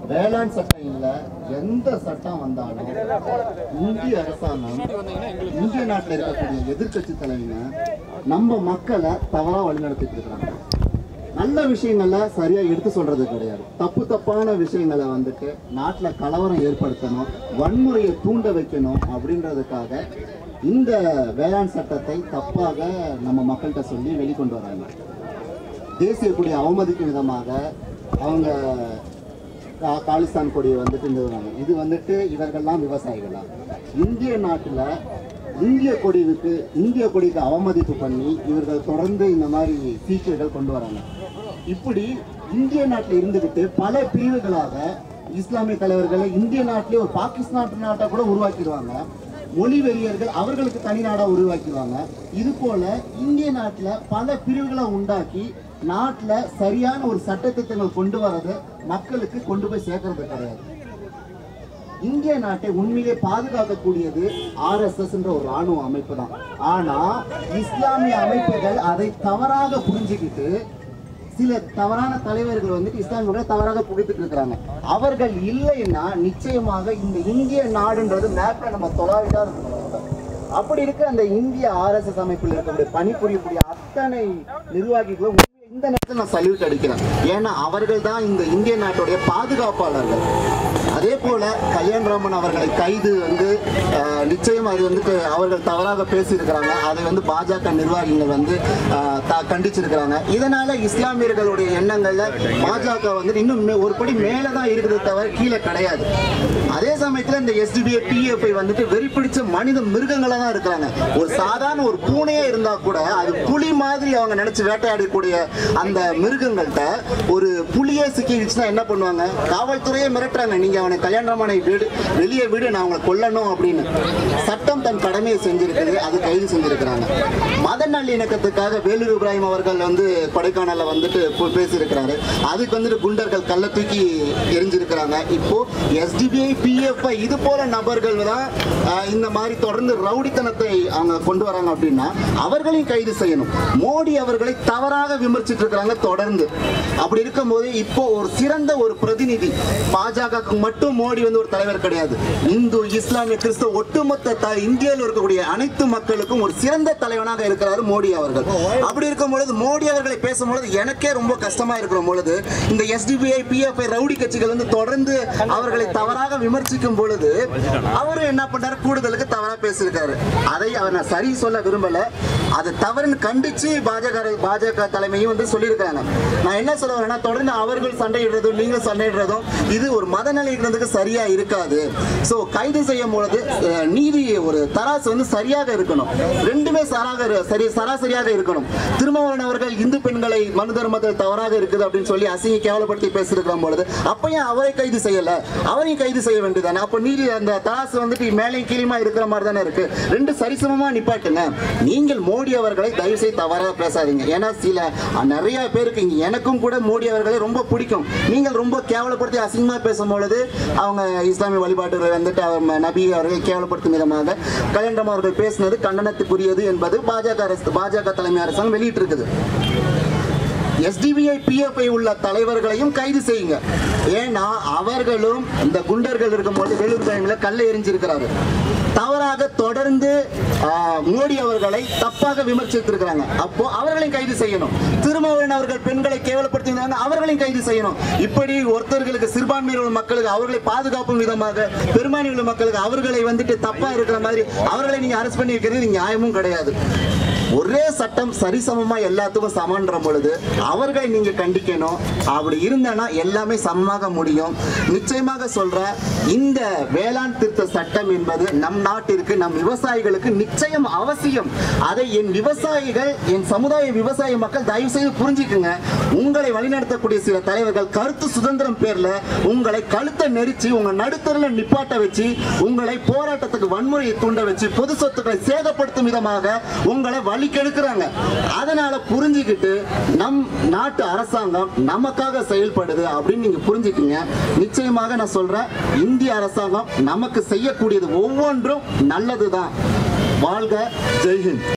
வேளாண் சட்டம் இல்ல எந்த சட்டம் வந்தாலும் இந்திய அரசாங்கம் இந்திய நாட்டில் இருக்கக்கூடிய எதிர்க்கட்சி தலைவங்க நம்ம மக்களை தவறா வழிநடத்திட்டு இருக்காங்க நல்ல விஷயங்களை சரியா எடுத்து சொல்றது கிடையாது தப்பு தப்பான விஷயங்களை வந்துட்டு நாட்டுல கலவரம் ஏற்படுத்தணும் வன்முறையை தூண்ட வைக்கணும் அப்படின்றதுக்காக இந்த வேளாண் சட்டத்தை தப்பாக நம்ம மக்கள்கிட்ட சொல்லி வெளிக்கொண்டு வராங்க தேசிய கொடியை அவமதிக்கும் விதமாக அவங்க கா- காலிஸ்தான் கொடியை வந்துட்டு நிறுவனாங்க இது வந்துட்டு இவர்கள்லாம் விவசாயிகளா இந்திய நாட்டில் இந்திய கொடிவுக்கு இந்திய கொடிக்கு அவமதிப்பு பண்ணி இவர்கள் தொடர்ந்து இந்த மாதிரி சீக்கியர்கள் கொண்டு வராங்க இப்படி இந்திய நாட்டில் இருந்துகிட்டு பல பிரிவுகளாக இஸ்லாமிய தலைவர்களை இந்திய நாட்டிலே ஒரு பாகிஸ்தான் நாட்டை கூட உருவாக்கிடுவாங்க மொழி வெறியர்கள் அவர்களுக்கு தனி நாடா உருவாக்கிடுவாங்க இது போல இந்திய நாட்டுல பல பிரிவுகளை உண்டாக்கி நாட்டுல சரியான ஒரு சட்டத்திட்டங்கள் கொண்டு வரது மக்களுக்கு கொண்டு போய் சேர்க்கறது கிடையாது இந்திய நாட்டை உண்மையிலே பாதுகாக்கக்கூடியது ஆர்எஸ்எஸ் என்ற ஒரு ராணுவ அமைப்பு தான் ஆனா இஸ்லாமிய அமைப்புகள் அதை தவறாக புரிஞ்சுக்கிட்டு சில தவறான தலைவர்கள் வந்துட்டு இஸ்லாமியர்களை தவறாக புகைத்துட்டு இருக்கிறாங்க அவர்கள் இல்லைன்னா நிச்சயமாக இந்த இந்திய நாடுன்றது மேப்ல நம்ம தொலாவிட்டா இருக்கணும் அப்படி இருக்க அந்த இந்திய ஆர்எஸ்எஸ் அமைப்பில் இருக்கக்கூடிய பணிபுரியக்கூடிய அத்தனை நிர்வாகிகளும் உண்மையிலே இந்த நேரத்தில் நான் சல்யூட் அடிக்கிறேன் ஏன்னா அவர்கள் தான் இந்த இந்திய நாட்டுடைய பாதுகாப்பாளர்கள் அதே போல கல்யாண்ராமன் அவர்களை கைது வந்து அஹ், நிச்சயம் அது வந்து க- அவர்கள் தவறாக பேசியிருக்கிறாங்க அதை வந்து பாஜக நிர்வாகிகள் வந்து அஹ், த- கண்டிச்சிருக்கிறாங்க இதனால இஸ்லாமியர்களுடைய எண்ணங்கள்ல பாஜக வந்து இன்னும் மே- ஒரு படி மேல தான் இருக்குது தவிர கீழே கிடையாது அதே சமயத்துல இந்த எஸ்டிபிஐ பிஎஃப்ஐ வந்துட்டு வெறி பிடிச்ச மனித மிருகங்களா தான் இருக்கிறாங்க ஒரு சாதாரண ஒரு பூனையே இருந்தா கூட அது புலி மாதிரி அவங்க நினைச்சு வேட்டையாடக்கூடிய அந்த மிருகங்கள்ட்ட ஒரு புலியே சிக்கிடுச்சுன்னா என்ன பண்ணுவாங்க காவல்துறையே மிரட்டுறாங்க நீங்க அவனை கல்யாணமானை வீடு வெளியே வீடு நான் அவங்களை கொல்லணும் அப்படின்னு சட்டம் தன் கடமையை செஞ்சிருக்குது அது கைது செஞ்சிருக்கிறாங்க மத நல்லிணக்கத்துக்காக வேலூர் இப்ராஹிம் அவர்கள் வந்து கொடைக்கானல்ல வந்துட்டு போ- பேசியிருக்கிறாரு அதுக்கு வந்துட்டு குண்டர்கள் கல்ல தூக்கி எரிஞ்சிருக்கிறாங்க இப்போ எஸ்டிபிஐ பிஎஃப்ஐ இது போல நபர்கள் தான் ஆஹ், இந்த மாதிரி தொடர்ந்து ரவுடித்தனத்தை அவங்க கொண்டு வராங்க அப்படின்னா அவர்களையும் கைது செய்யணும் மோடி அவர்களை தவறாக விமர்சிட்டு இருக்கிறாங்க தொடர்ந்து அப்படி இருக்கும்போது இப்போ ஒரு சிறந்த ஒரு பிரதிநிதி பாஜகவுக்கு மட்டும் மோடி வந்து ஒரு தலைவர் கிடையாது இந்து இஸ்லாமிய கிறிஸ்தவ ஒட்டுமொத்த த- இந்தியாவில் இருக்கக்கூடிய அனைத்து மக்களுக்கும் ஒரு சிறந்த தலைவனாக இருக்கிறாரு மோடி அவர்கள் அப்படி இருக்கும் பொழுது மோடி அவர்களை பேசும்பொழுது எனக்கே ரொம்ப கஷ்டமா இருக்கிற பொழுது இந்த எஸ்டிபிஐ பிஎஃப்ஐ ரவுடி கட்சிகள் வந்து தொடர்ந்து அவர்களை தவறாக விமர்சிக்கும் பொழுது அவரு என்ன பண்ணாரு கூடுதலுக்கு தவறா பேசியிருக்காரு அதை அவர் நான் சரி சொல்ல விரும்பல அது தவறுன்னு கண்டிச்சு பாஜக பாஜக தலைமையும் வந்து சொல்லியிருக்காங்க நான் என்ன சொல்ல வரேன்னா தொடர்ந்து அவர்கள் சண்டையிடுறதும் நீங்கள் சண்டையிடுறதும் இது ஒரு மத நிலைக்கிறதுக்கு சரியா இருக்காது ஸோ கைது செய்யும் பொழுது அஹ், நீதி ஒரு தராசு வந்து சரியாக இருக்கணும் ரெண்டுமே சராக இரு- சரி சராசரியாக இருக்கணும் திருமாவளவன் அவர்கள் இந்து பெண்களை மனு தர்மத்தில் தவறாக இருக்குது அப்படின்னு சொல்லி அசிங்க கேவலப்படுத்தி பேசியிருக்கிற பொழுது அப்ப ஏன் அவரை கைது செய்யல அவரையும் கைது செய்ய வேண்டியதானே அப்ப நீதி அந்த தராசு வந்துட்டு மேலையும் கீழுமா இருக்கிற மாதிரி தானே இருக்கு ரெண்டு சரிசமமா நிப்பாட்டுங்க நீங்கள் மோடி அவர்களை தயவு செய்து தவறாக பேசாதீங்க ஏன்னா சில அஹ், நிறைய பேருக்கு இங்க எனக்கும் கூட மோடி அவர்களை ரொம்ப பிடிக்கும் நீங்கள் ரொம்ப கேவலப்படுத்தி அசிங்கமா பேசும் பொழுது அவங்க இஸ்லாமிய வழிபாட்டுகளை வந்துட்டு அவர் ம- நபி அவர்கள் கேவலப்படுத்தும் விதமாக கல்யாணம் அவர்கள் பேசினது கண்டனத்துக்குரியது என்பது பாஜக அரசு பாஜக தலைமை அரசாங்கம் வெளியிட்டிருக்குது எஸ்டிபிஐ பிஎஃப்ஐ உள்ள தலைவர்களையும் கைது செய்யுங்க ஏன்னா அவர்களும் இந்த குண்டர்கள் இருக்கும்போது வேலூர் டைம்ல கல்லை எரிஞ்சிருக்கிறாரு தவறாக தொடர்ந்து ஆ, மோடி அவர்களை தப்பாக விமர்சித்திருக்கிறாங்க அப்போ அவர்களையும் கைது செய்யணும் திருமாவளவன் அவர்கள் பெண்களை கேவலப்படுத்தினாங்க அவர்களையும் கைது செய்யணும் இப்படி ஒருத்தர்களுக்கு சிறுபான்மையினர் உள்ள மக்களுக்கு அவர்களை பாதுகாப்பும் விதமாக பெரும்பான்மை உள்ள மக்களுக்கு அவர்களை வந்துட்டு தப்பா இருக்கிற மாதிரி அவர்களை நீங்க அரெஸ்ட் பண்ணி வைக்கிறது நியாயமும் கிடையாது ஒரே சட்டம் சரிசமமா எல்லாத்துக்கும் சமன்ற பொழுது அவர்களை நீங்க கண்டிக்கணும் அப்படி இருந்தனா எல்லாமே சமமாக முடியும் நிச்சயமாக சொல்றேன் இந்த வேளாண் திருத்த சட்டம் என்பது நம் நாட்டிற்கு நம் விவசாயிகளுக்கு நிச்சயம் அவசியம் அதை என் விவசாயிகள் என் சமுதாய விவசாய மக்கள் தயவு செய்து புரிஞ்சுக்குங்க உங்களை வழிநடத்தக்கூடிய சில தலைவர்கள் கருத்து சுதந்திரம் பேர்ல உங்களை கழுத்தை நெரிச்சு உங்க நடுத்தரில் நிப்பாட்ட வச்சு உங்களை போராட்டத்துக்கு வன்முறையை தூண்ட வச்சு பொது சொத்துக்களை சேதப்படுத்தும் விதமாக உங்களை வழி கெடுக்கிறாங்க அதனால புரிஞ்சுக்கிட்டு நம் நாட்டு அரசாங்கம் நமக்காக செயல்படுது அப்படின்னு நீங்க புரிஞ்சுக்குங்க நிச்சயமாக நான் சொல்றேன் இந்திய அரசாங்கம் நமக்கு செய்யக்கூடியது ஒவ்வொன்றும் நல்லதுதான் வாழ்க ஜெய்ஹிந்த்